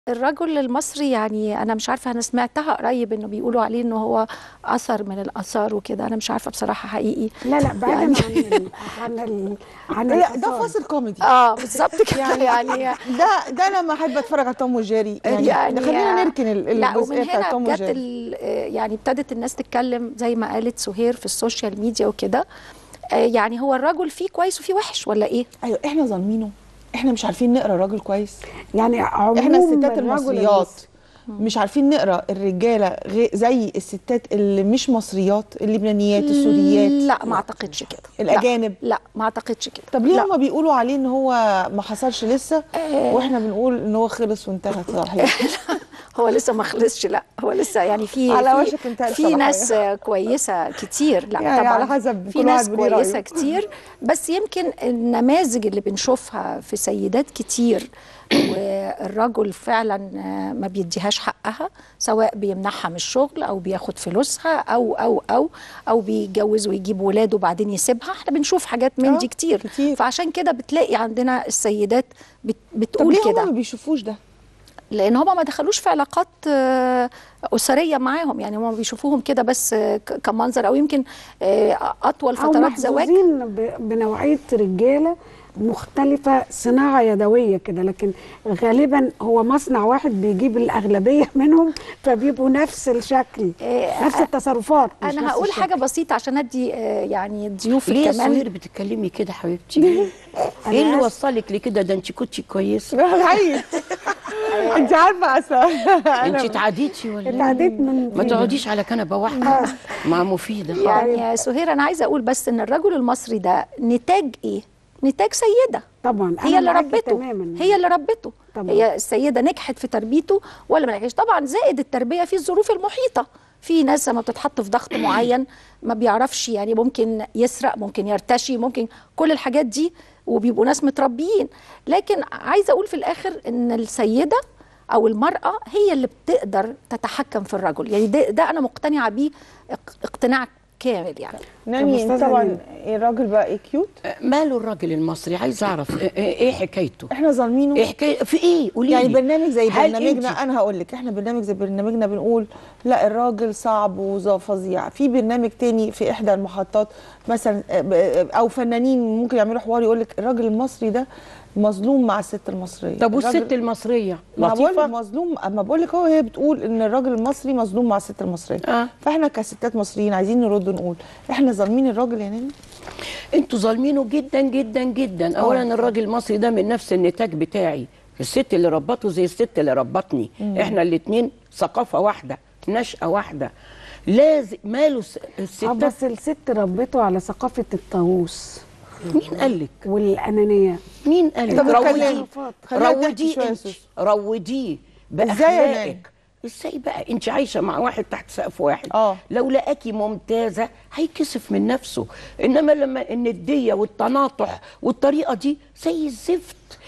الرجل المصري يعني انا مش عارفه انا سمعتها قريب انه بيقولوا عليه انه هو اثر من الاثار وكده انا مش عارفه بصراحه حقيقي لا لا بعيدا يعني- عن ال عن ال عن لا ده الآثار. فاصل كوميدي اه بالظبط كده يعني ده ده لما احب اتفرج على توم وجيري يعني, يعني ده خلينا نركن ال- لا ومن الجزئيه بتاعت هنا توم جت وجيري ال- آه، يعني ابتدت الناس تتكلم زي ما قالت سهير في السوشيال ميديا وكده آه، يعني هو الرجل فيه كويس وفيه وحش ولا ايه؟ ايوه احنا ظالمينه احنا مش عارفين نقرا الراجل كويس يعني عموم احنا الستات الرجل المصريات المصري. مش عارفين نقرا الرجاله غي- زي الستات اللي مش مصريات اللبنانيات السوريات لا ما اعتقدش كده لا، الأجانب. لا ما اعتقدش كده طب ليه لا. هما بيقولوا عليه ان هو ما حصلش لسه واحنا بنقول ان هو خلص وانتهت صلاحيته هو لسه ما خلصش لا هو لسه يعني في على في- وشك انتهاء في الصلاحية. ناس كويسه كتير لا يعني طبعا على حسب في كل ناس واحد وليه رأيه. كويسه كتير بس يمكن النماذج اللي بنشوفها في سيدات كتير والرجل فعلا آه، ما بيديهاش حقها سواء بيمنعها من الشغل او بياخد فلوسها او او او او بيتجوز ويجيب ولاده وبعدين يسيبها احنا بنشوف حاجات من آه، دي كتير, كتير. فعشان كده بتلاقي عندنا السيدات بت طب بتقول ليه كده هما ما بيشوفوش ده لان هم ما دخلوش في علاقات آه، اسريه معاهم يعني هم بيشوفوهم كده بس آه، ك- كمنظر او يمكن آه، اطول او فترات زواج محظوظين ب- بنوعيه رجاله مختلفه صناعه يدويه كده لكن غالبا هو مصنع واحد بيجيب الاغلبيه منهم فبيبقوا نفس الشكل آه، نفس التصرفات مش انا نفس هقول الشكل. حاجه بسيطه عشان ادي آه، يعني ضيوفي ليه يا كمان سهير بتتكلمي كده حبيبتي ايه اللي آسفة. وصلك لكده ده انت كنتي كويسه عيد انت عارفه اصلا انت اتعديتي ولا إيه؟ اتعديت من ما تقعديش على كنبه واحده مع مفيده يعني يا سهير انا عايزه اقول بس ان الرجل المصري ده نتاج ايه نتاج سيده طبعا هي أنا اللي معاكي ربته تماما هي اللي ربته طبعا. هي السيده نجحت في تربيته ولا ما نجحتش طبعا زائد التربيه في الظروف المحيطه في ناس لما بتتحط في ضغط معين ما بيعرفش يعني ممكن يسرق ممكن يرتشي ممكن كل الحاجات دي وبيبقوا ناس متربيين لكن عايزه اقول في الاخر ان السيده او المراه هي اللي بتقدر تتحكم في الرجل يعني ده, ده انا مقتنعه بيه اق- اقتناع كامل يعني ناني طب انت أستاذة طبعا ناني. الراجل بقى ايه كيوت ماله الراجل المصري عايز اعرف ايه إيه حكايته احنا ظالمينه ايه حكايه في ايه قولي يعني لي. برنامج زي هل برنامجنا انت- انا هقول لك احنا برنامج زي برنامجنا بنقول لا الراجل صعب وفظيع في برنامج تاني في احدى المحطات مثلا آه، ب- آه، او فنانين ممكن يعملوا حوار يقول لك الراجل المصري ده مظلوم مع الست المصريه طب والست الراجل- المصريه ما بقول لطيفه مظلوم اما بقول لك هو هي بتقول ان الراجل المصري مظلوم مع الست المصريه آه. فاحنا كستات مصريين عايزين نرد ونقول احنا ظالمين الراجل يا ناني انتوا ظالمينه جدا جدا جدا اولا الراجل المصري ده من نفس النتاج بتاعي الست اللي ربته زي الست اللي ربتني احنا الاثنين ثقافه واحده نشأة واحده لازم ماله س- آه، الستات بس الست ربته على ثقافه الطاووس مين قال لك والانانيه مين قال لك طب اتكلمي. روجيه خليها تحكي روجيه شوية يا انت سوسو. روجيه إزاي يا باخلاقك ازاي بقى انت عايشه مع واحد تحت سقف واحد آه. لو لقاكي ممتازه هيكسف من نفسه انما لما النديه والتناطح والطريقه دي زي الزفت